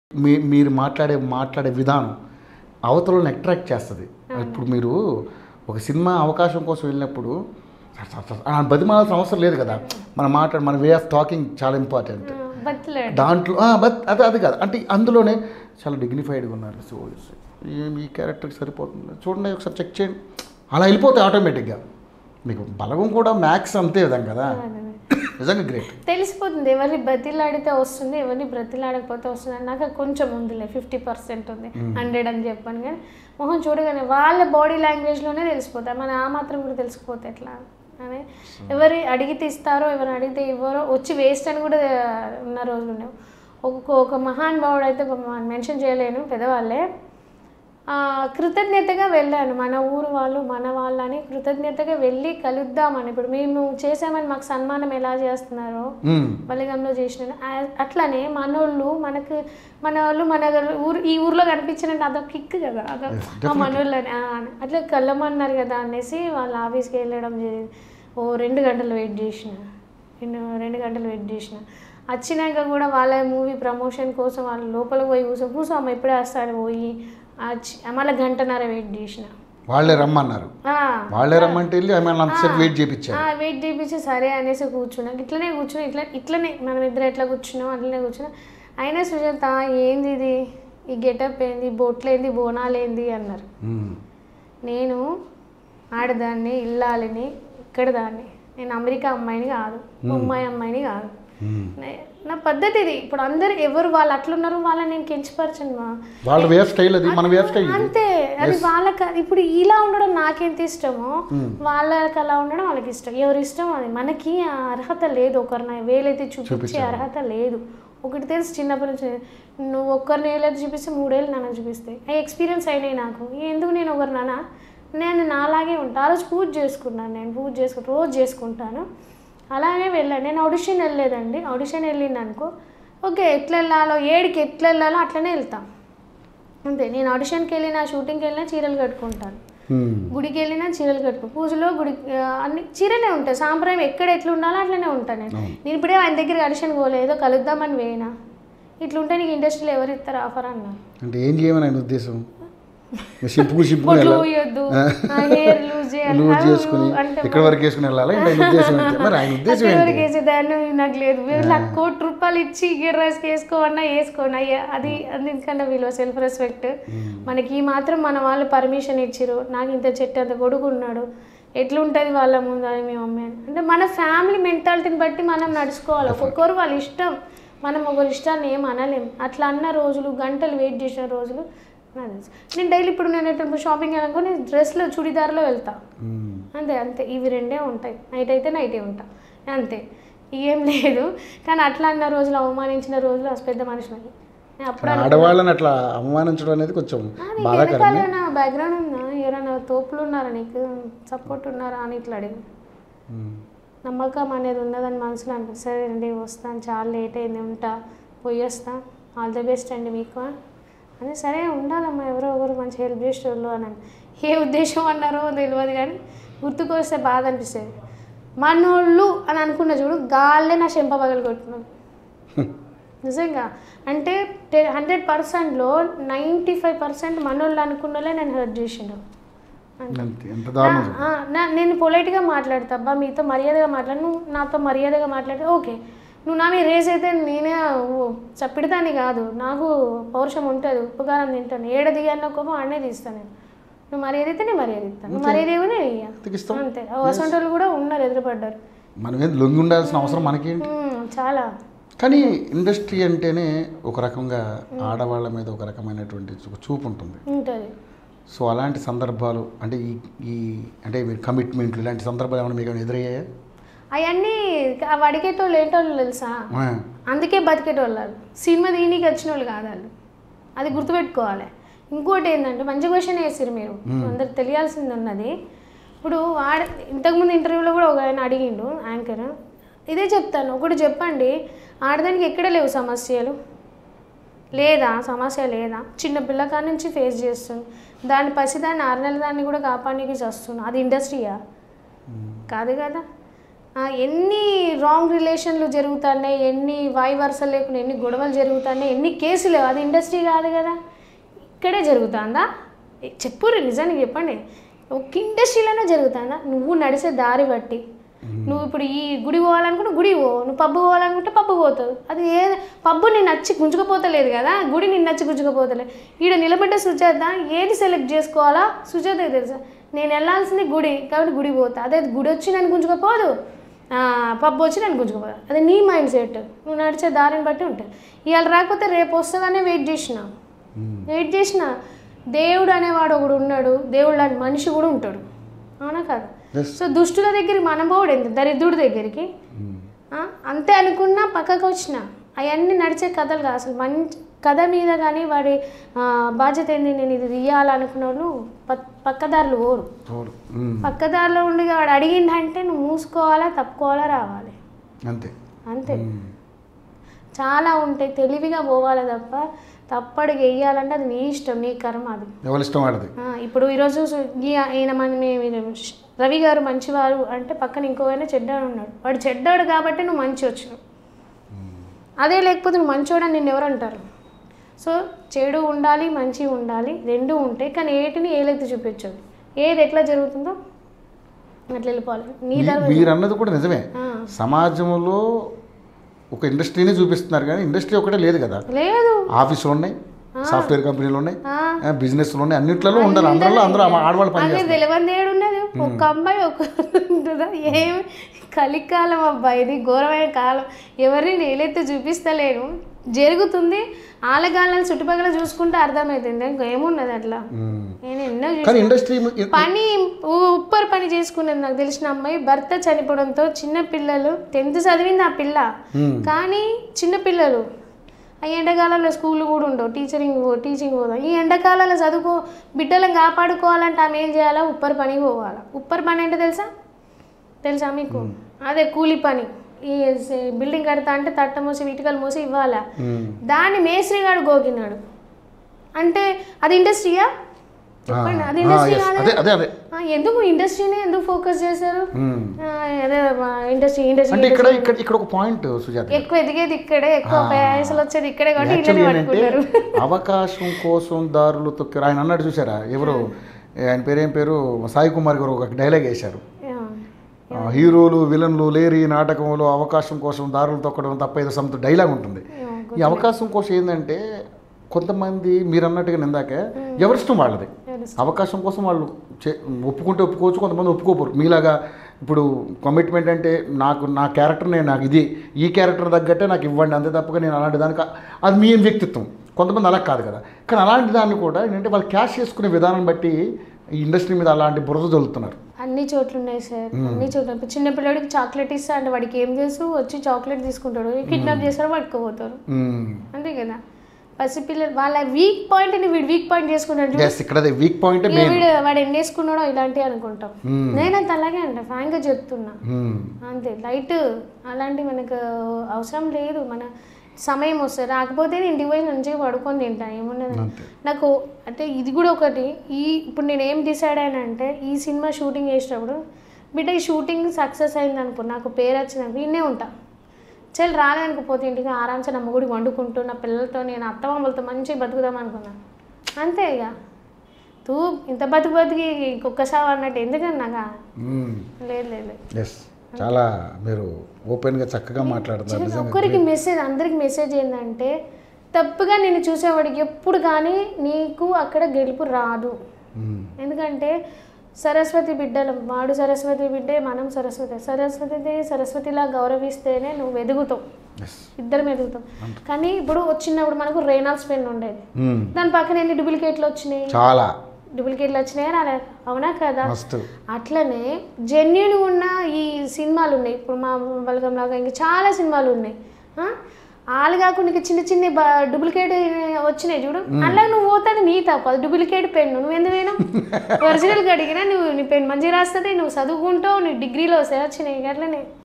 మీ మీరు మాట్లాడే మాట్లాడే విధానం అవతలను అట్రాక్ట్ చేస్తుంది ఇప్పుడు మీరు ఒక సినిమా అవకాశం కోసం వెళ్ళినప్పుడు ఆ బతిమాలాల్సిన అవసరం లేదు కదా మన మాట్లాడ మన వే ఆఫ్ టాకింగ్ చాలా ఇంపార్టెంట్ బతిలాడు దాంట్లో ఆ, బట్ అది అది కాదు అంటే అందులోనే చాలా డిగ్నిఫైడ్గా ఉన్నారు సో ఏం ఈ క్యారెక్టర్కి సరిపోతుంది చూడండి ఒకసారి చెక్ చేయండి అలా వెళ్ళిపోతాయి ఆటోమేటిక్గా మీకు బలగం కూడా మ్యాక్స్ అంతే విధంగా కదా నిజంగా గ్రేట్ తెలిసిపోతుంది ఎవరిని బ్రతిలాడితే వస్తుంది ఎవరిని బ్రతిలాడకపోతే వస్తుంది అని నాకు కొంచెం ఉందిలే ఫిఫ్టీ పర్సెంట్ ఉంది హండ్రెడ్ అని చెప్పాను కానీ మొహం చూడగానే వాళ్ళ బాడీ లాంగ్వేజ్లోనే తెలిసిపోతాయి మన ఆ మాత్రం కూడా తెలిసిపోతే ఎట్లా అని ఎవరు అడిగితే ఇస్తారో ఎవరు అడిగితే ఇవ్వరో వచ్చి వేస్ట్ అని కూడా ఉన్న రోజులు ఉన్నాయి ఒక ఒక మహానుభావుడు అయితే మెన్షన్ చేయలేను పెద్దవాళ్ళే ఆ, కృతజ్ఞతగా వెళ్ళాను మన ఊరు వాళ్ళు మన వాళ్ళని కృతజ్ఞతగా వెళ్ళి కలుద్దామని ఇప్పుడు మేము చేసామని మాకు సన్మానం ఎలా చేస్తున్నారో బలిగంలో చేసిన ఆ- అట్లానే మనోళ్ళు మనకు మన వాళ్ళు మన ఊరు ఈ ఊర్లో కనిపించినట్టు అదొక కిక్ కదా అదొక ఆ మనోళ్ళని ఆ, అట్లా కలమన్నారు కదా అనేసి వాళ్ళ ఆఫీస్కి వెళ్ళడం జరిగింది ఓ రెండు గంటలు వెయిట్ చేసిన రెండు రెండు గంటలు వెయిట్ చేసిన వచ్చినాక కూడా వాళ్ళ మూవీ ప్రమోషన్ కోసం వాళ్ళు లోపలికి పోయి కూర్చో కూర్చోమ్మ ఇప్పుడే వస్తాను పోయి వచ్చి మళ్ళీ గంటన్నర వెయిట్ చేసిన వాళ్ళే రమ్మన్నారు ఆ, వాళ్ళే రమ్మంటే వెళ్ళి ఆమె అంతసేపు వెయిట్ చేయించారు ఆ, వెయిట్ చేయించి సరే అనేసి కూర్చున్నాం ఇట్లనే కూర్చుని ఇట్లా ఇట్లనే మనం ఇద్దరు ఎట్లా కూర్చున్నాం అట్లనే కూర్చున్నాం అయినా సుజాత ఏంది ఇది ఈ గెటప్ ఏంది బొట్లు ఏంది బోనాలు ఏంది అన్నారు మ్మ్. నేను ఆడదాన్ని ఇల్లాలిని ఇక్కడ దాన్ని నేను అమెరికా అమ్మాయిని కాదు బొమ్మాయి అమ్మాయిని కాదు మ్మ్. నే- నా పద్ధతి ఇది ఇప్పుడు అందరు ఎవరు వాళ్ళు అట్లున్నారు వాళ్ళని నేను కించపరచను మా వాళ్ళ వే స్టైల్ అది మన వే స్టైల్ ఇది అంతే అది వాళ్ళకి ఇప్పుడు ఇలా ఉండడం నాకెంత ఇష్టమో వాళ్ళకి అలా ఉండడం వాళ్ళకి ఇష్టం ఎవరి ఇష్టం అది మనకి ఆ అర్హత లేదు ఒకరిని వేలైతే చూపించే అర్హత లేదు ఒకటి తెలుసు చిన్నప్పటి నుంచి నువ్వు ఒక్కరిని వేలైతే చూపిస్తే మూడేళ్ళు నాన్న చూపిస్తాయి అవి ఎక్స్పీరియన్స్ అయినాయి నాకు ఎందుకు నేను ఒకరు నాన్న నేను నాలాగే ఉంటా ఆ రోజు పూజ చేసుకున్నాను నేను పూజ చేసుకుంటా రోజు చేసుకుంటాను అలానే వెళ్ళాను నేను ఆడిషన్ వెళ్ళలేదండి ఆడిషన్ వెళ్ళింది అనుకో ఓకే ఎట్లా వెళ్ళాలో ఏడికి ఎట్లా వెళ్ళాలో అట్లనే వెళ్తాం అంతే నేను ఆడిషన్కి వెళ్ళినా షూటింగ్కి వెళ్ళినా చీరలు కట్టుకుంటాను మ్మ్. గుడికి వెళ్ళినా చీరలు కట్టుకో పూజలో గుడి ఆ, అన్ని చీరలే ఉంటాయి సాంప్రదాయం ఎక్కడ ఎట్లా ఉండాలో అట్లనే ఉంటాను నేను నేను ఇప్పుడే ఆయన దగ్గర ఆడిషన్ పోలే ఏదో కలుద్దామని వేయినా ఇట్లుంటే నీకు ఇండస్ట్రీలో ఎవరు ఇస్తారు ఆఫర్ అన్నారు అంటే ఏం చేయమని ఆయన ఉద్దేశం సింపుల్ సింపుల్ బొట్లు పోయొద్దు హెయిర్ లూజ్ లూజ్ చేసుకుని అంటే ఇక్కడ వరకు వేసుకుని వెళ్ళాలి అంటే ఆయన ఉద్దేశం ఏంటి మరి ఆయన ఉద్దేశం ఏంటి ఎవరికి వేసేదాన్ని నాకు లేదు వీళ్ళు నాకు కోటి రూపాయలు ఇచ్చి గేర్ రైస్కి వేసుకోమన్నా వేసుకోను అయ్యా అది అందుకన్నా విలువ సెల్ఫ్ రెస్పెక్ట్ మనకి ఈ మాత్రం మన వాళ్ళు పర్మిషన్ ఇచ్చిరు నాకు ఇంత చెట్టు అంత కొడుకు ఉన్నాడు ఎట్లుంటుంది వాళ్ళ ముందు అది మీ మమ్మీ అని అంటే మన ఫ్యామిలీ మెంటాలిటీని బట్టి మనం నడుచుకోవాలి ఒక్కొక్కరు వాళ్ళ ఇష్టం మనం ఒకరి ఇష్టాన్ని ఏం అనలేం అట్లా అన్న రోజులు గంటలు వెయిట్ చేసిన రోజులు నాకు తెలుసు నేను డైలీ ఇప్పుడు నేను ఎట్లా షాపింగ్ వెళ్ళానుకో నేను డ్రెస్లో చుడిదార్లో వెళ్తా మ్మ్. అంతే అంతే ఇవి రెండే ఉంటాయి నైట్ అయితే నైటే ఉంటా అంతే ఏం లేదు కానీ అట్లా అన్న రోజులు అవమానించిన రోజులు అసలు పెద్ద మనుషులని నేను అప్పుడు ఆడవాళ్ళని అట్లా అవమానించడం అనేది కొంచెం నీకు బాధాకరం వెనకాల బ్యాక్గ్రౌండ్ ఉందా ఎవరైనా తోపులు ఉన్నారా నీకు సపోర్ట్ ఉన్నారా అని ఇట్లా అడిగి మ్మ్. నమ్మకం అనేది ఉన్నదని మనసులో అనిపిస్తుంది సరే అండి వస్తాను చాలా లేట్ అయింది ఉంటా పోయి వస్తా ఆల్ ది బెస్ట్ అండి మీకు అని సరే ఉండాలమ్మా ఎవరో ఒకరు మంచి హెల్ప్ చేసేవాళ్ళు అని ఏ ఉద్దేశం అన్నారో తెలియదు కానీ గుర్తుకొస్తే బాధ అనిపిస్తుంది మనోళ్ళు అని అనుకున్న చూడు గాల్లే నా చెంప పగలు కొట్టున్నాను నిజంగా అంటే హండ్రెడ్ పర్సెంట్లో నైంటీ ఫైవ్ పర్సెంట్ మనోళ్ళు అనుకున్న వాళ్ళే నేను హెల్ప్ చేసిండు అంతే ఎంత దారుణం ఆ, నా- నేను పొలైట్గా మాట్లాడతా అబ్బా మీతో మర్యాదగా మాట్లాడు నువ్వు నాతో మర్యాదగా మాట్లాడితే ఓకే నువ్వు నా మీద రేస్ అయితే నేనే ఓ, చప్పిడతాని కాదు నాకు పౌరుషం ఉంటుంది ఉపకారం తింటాను ఏడ దిగాను కోపం ఆడనే తీస్తాను నేను నువ్వు మర్యాద అయితే నేను మర్యాద ఇస్తాను నువ్వు మర్యాద ఇవ్వనే ఇయ్య ఎందుకు ఇస్తాం అంతే అసంటి వాళ్ళు కూడా ఉన్నారు ఎదురుపడ్డారు మనం ఏం లొంగి ఉండాల్సిన అవసరం మనకేంటి ఉమ్, చాలా కానీ ఇండస్ట్రీ అంటేనే ఒక రకంగా ఆడవాళ్ళ మీద ఒక రకమైనటువంటి చూ- చూపు ఉంటుంది ఉంటుంది సో అలాంటి సందర్భాలు అంటే ఈ ఈ అంటే మీరు కమిట్మెంట్లు ఇలాంటి సందర్భాలు ఏమైనా మీకు ఏమైనా ఎదురయ్యాయా అవన్నీ అవి అడిగేటోళ్ళు ఏంటోళ్ళు తెలుసా ఆ, అందుకే బతికేటోళ్ళు వాళ్ళు సినిమా దీనికి వచ్చిన వాళ్ళు కాదు వాళ్ళు అది గుర్తుపెట్టుకోవాలి ఇంకోటి ఏంటంటే మంచి క్వశ్చన్ వేసారు మీరు అందరికి తెలియాల్సింది ఉన్నది ఇప్పుడు వాడ ఇంతకుముందు ఇంటర్వ్యూలో కూడా ఒక ఆయన అడిగిండు యాంకర్ ఇదే చెప్తాను ఒకటి చెప్పండి ఆడదానికి ఎక్కడ లేవు సమస్యలు లేదా సమస్య లేదా చిన్న పిల్లకాడ నుంచి ఫేస్ చేస్తుంది దాని పసిదాన్ని ఆరు నెలల దాన్ని కూడా కాపాడడానికి వస్తుంది అది ఇండస్ట్రీయా కాదు కదా ఆ, ఎన్ని రాంగ్ రిలేషన్లు జరుగుతున్నాయి ఎన్ని వాయి వరుసలు లేకుండా ఎన్ని గొడవలు జరుగుతున్నాయి ఎన్ని కేసులు అది ఇండస్ట్రీ కాదు కదా ఇక్కడే జరుగుతుందా చెప్పుర్రి నిజానికి చెప్పండి ఒక ఇండస్ట్రీలోనే జరుగుతుందా నువ్వు నడిచే దారి బట్టి నువ్వు ఇప్పుడు ఈ గుడి పోవాలనుకుంటే గుడి పో నువ్వు పబ్బు పోవాలనుకుంటే పబ్బు పోతావు అది ఏ పబ్బు నేను నచ్చి గుంజుకపోతలేదు కదా గుడి నేను నచ్చి గుంజుకపోతలేదు ఈడ నిలబడ్డ సుజాత ఏది సెలెక్ట్ చేసుకోవాలా సుజాత తెలుసా నేను వెళ్ళాల్సింది గుడి కాబట్టి గుడి పోతా అదే గుడి వచ్చి నన్ను గుంజుకపోదు ఆ, పబ్బు వచ్చి నన్ను గుంజుకోపోదు అది నీ మైండ్ సెట్ నువ్వు నడిచే దారిని బట్టి ఉంటుంది ఇవాళ రాకపోతే రేపు వస్తుందనే వెయిట్ చేసిన వెయిట్ చేసిన దేవుడు అనేవాడు ఒకడు ఉన్నాడు దేవుడు లాంటి మనిషి కూడా ఉంటాడు అవునా కదా Yes. సో దుష్టుల దగ్గరికి మనం పోవడం ఎంత దరిద్రుడి దగ్గరికి ఆ, అంతే అనుకున్నా పక్కకు వచ్చిన అవన్నీ నడిచే కథలు కాదు అసలు మంచి కథ మీద కానీ వాడి ఆ, బాధ్యత ఏంది నేను ఇది తీయాలనుకున్న వాళ్ళు పక్ పక్కదారులు ఓరు తోడు ఉమ్. పక్కదారిలో ఉండి వాడు అడిగిందంటే నువ్వు మూసుకోవాలా తప్పుకోవాలా రావాలి అంతే అంతే చాలా ఉంటాయి తెలివిగా పోవాలి తప్ప తప్పడికి వెయ్యాలంటే అది నీ ఇష్టం నీ కర్మ అది ఎవరి ఇష్టం వాడిది ఆ, ఇప్పుడు ఈరోజు సు- ఈ- ఈయన మన మీ- రవి గారు మంచివారు అంటే పక్కన ఇంకో ఆయన చెడ్డాడు ఉన్నాడు వాడు చెడ్డాడు కాబట్టి నువ్వు మంచి వచ్చినావు అదే లేకపోతే నువ్వు మంచోడని నిన్ను ఎవరు అంటారు సో చెడు ఉండాలి మంచి ఉండాలి రెండు ఉంటాయి కానీ ఏటిని ఏలెత్తి చూపించదు ఏది ఎట్లా జరుగుతుందో అట్లా వెళ్ళిపోవాలి నీ మీ- ధర్మం మీరు అన్నది కూడా నిజమే ఆ. సమాజంలో ఒక ఇండస్ట్రీని చూపిస్తున్నారు కానీ ఇండస్ట్రీ ఒకటే లేదు కదా లేదు ఆఫీసులు ఉన్నాయి సాఫ్ట్వేర్ కంపెనీలు ఉన్నాయి ఆ. బిజినెస్లు ఉన్నాయి అన్నిట్లలో ఉండాలి అందరిలో అందరూ ఆడవాళ్ళు పని అదే తెలియని ఏడు ఉన్నది ఒక అమ్మాయి ఒక ఉంటుందా ఏమి కలికాలం అబ్బాయి ఇది ఘోరమైన కాలం ఎవరిని నేలెత్తి చూపిస్తలేను జరుగుతుంది ఆలగాళ్ళని చుట్టుపక్కల చూసుకుంటే అర్థమవుతుంది ఇంకా ఏమున్నది అట్లా ఉమ్. నేను ఎన్నో కానీ చూసిన ఇండస్ట్రీ పని ఉ- ఉప్పర్ పని చేసుకున్నది నాకు తెలిసిన అమ్మాయి భర్త చనిపోవడంతో చిన్న పిల్లలు టెన్త్ చదివింది ఆ పిల్ల కానీ చిన్న పిల్లలు ఆ ఎండాకాలంలో స్కూల్ కూడా ఉండవు టీచరింగ్ పో- టీచింగ్ పోదాం ఈ ఎండాకాలంలో చదువుకో బిడ్డలను కాపాడుకోవాలంటే ఆమె ఏం చేయాలా ఉప్పర్ పని పోవాలా ఉప్పర్ పని అంటే తెలుసా తెలుసా మీకు అదే కూలి పని ఈ స- బిల్డింగ్ కడతా అంటే తట్ట మోసి ఇటుకలు మోసి ఇవ్వాలా దాన్ని మేస్త్రి గాడు గోకినాడు అంటే అది ఇండస్ట్రీయా చెప్పండి అది ఇండస్ట్రీ కాదా అదే అదే అదే ఆ, ఎందుకు ఇండస్ట్రీని ఎందుకు ఫోకస్ చేశారు ఉమ్. ఆ, అదే ఇండస్ట్రీ ఇండస్ట్రీ అంటే ఇక్కడ ఇక్కడ ఇక్కడ ఒక పాయింట్ సుజాత ఎక్కువ ఎదిగేది ఇక్కడే ఎక్కువ పైసలు వచ్చేది ఇక్కడే కాబట్టి యాక్చువల్లీ ఇళ్ళని ఏంటంటే పట్టుకుంటారు అవకాశం కోసం దారులు తొక్కారు ఆయన అన్నాడు చూసారా ఎవరు ఆయన పేరు ఏం పేరు సాయి కుమార్ గారు ఒక డైలాగ్ వేశారు ఆ, ఆ, హీరోలు విలన్లు లేరు ఈ నాటకంలో అవకాశం కోసం దారులు తొక్కడం తప్ప ఏదో సొంత డైలాగ్ ఉంటుంది ఈ అవకాశం కోసం ఏంటంటే కొంతమంది మీరు అన్నట్టుగా ఇందాకే ఎవరిష్టం వాళ్ళది అవకాశం కోసం వాళ్ళు చే- ఒప్పుకుంటే ఒప్పుకోవచ్చు కొంతమంది ఒప్పుకోపోరు మీలాగా ఇప్పుడు కమిట్మెంట్ అంటే నాకు నా క్యారెక్టర్ నేను నాకు ఇది ఈ క్యారెక్టర్ తగ్గట్టే నాకు ఇవ్వండి అంతే తప్పగా నేను అలాంటి దానికి అది మీ వ్యక్తిత్వం కొంతమంది అలా కాదు కదా కానీ అలాంటి దాన్ని కూడా ఏంటంటే వాళ్ళు క్యాష్ చేసుకునే విధానం బట్టి ఈ ఇండస్ట్రీ మీద అలాంటి బురద చల్లుతున్నారు అన్ని చోట్ల ఉన్నాయి సార్ అన్ని చోట్ల ఇప్పుడు చిన్న పిల్లడికి చాక్లెట్ ఇస్తా అంటే వాడికి ఏం చేసు వచ్చి చాక్లెట్ తీసుకుంటాడు కిడ్నాప్ చేస్తాడు పట్టుకోపోతారు మ్మ్. అంతే కదా పసిపిల్లలు వాళ్ళ వీక్ పాయింట్ని వీడు వీక్ పాయింట్ చేసుకుంటాడు చూడు. ఎస్ ఇక్కడ వీక్ పాయింట్ ఇక మెయిన్ వీడు వాడు ఎన్ని వేసుకున్నాడో ఇలాంటివి అనుకుంటాం నేనంత అలాగే అంట ఫ్రాంక్గా చెప్తున్నా అంతే లైట్ అలాంటి మనకు అవసరం లేదు మన సమయం వస్తుంది రాకపోతే నేను ఇంటికి పోయి మంచిగా పడుకొని తింటాను ఏమున్నది అంతే. నాకు అంటే ఇది కూడా ఒకటి ఈ ఇప్పుడు నేను ఏం డిసైడ్ అయినా ఈ సినిమా షూటింగ్ చేసినప్పుడు బిడ్డ ఈ షూటింగ్ సక్సెస్ అయింది అనుకో నాకు పేరు వచ్చిన వీనే ఉంటా చెల్లి రాలేదనుకోపోతే ఇంటికి ఆరామ్సే నా మొగుడికి వండుకుంటూ నా పిల్లలతో నేను అత్తమామలతో మంచిగా బతుకుదాం అనుకున్నా అంతే ఇక తూ ఇంత బతుకు బతికి ఇంకొక సావు అన్నట్టు ఎందుకన్నాగా లేదు లేదు లేదు. ఎస్ చాలా మీరు ఓపెన్గా చక్కగా మాట్లాడుతున్నారు నిజంగా ఒక్కరికి మెసేజ్ అందరికి మెసేజ్ ఏంటంటే తప్పుగా నేను చూసేవాడికి ఎప్పుడు కానీ నీకు అక్కడ గెలుపు రాదు మ్మ్. ఎందుకంటే సరస్వతి బిడ్డలం వాడు సరస్వతి బిడ్డే మనం సరస్వతి సరస్వతిని సరస్వతిలా గౌరవిస్తేనే నువ్వు ఎదుగుతావు ఎస్ ఇద్దరం ఎదుగుతాం కానీ ఇప్పుడు వచ్చినప్పుడు మనకు రేనాల్స్ పెన్ ఉండేది మ్మ్. దాని పక్కన ఎన్ని డూప్లికేట్లు వచ్చినాయి చాలా డూప్లికేట్లు వచ్చినాయా రాలేదు అవునా కదా మస్తు అట్లనే జెన్యున్ ఉన్న ఈ సినిమాలు ఉన్నాయి ఇప్పుడు మా బలగం లాగా ఇంకా చాలా సినిమాలు ఉన్నాయి ఆ? వాళ్ళు కాకుండా ఇంకా చిన్న చిన్న బ- డూప్లికేట్ వచ్చినాయి చూడు అలా నువ్వు పోతాది నీ తప్ప అది డూప్లికేట్ పెన్ను నువ్వు ఎందుకు పోయినావు ఒరిజినల్గా అడిగినా నువ్వు నీ పెన్ మంచిగా రాస్తుంది నువ్వు చదువుకుంటావు నీ డిగ్రీలో వస్తాయి వచ్చినాయి అట్లనే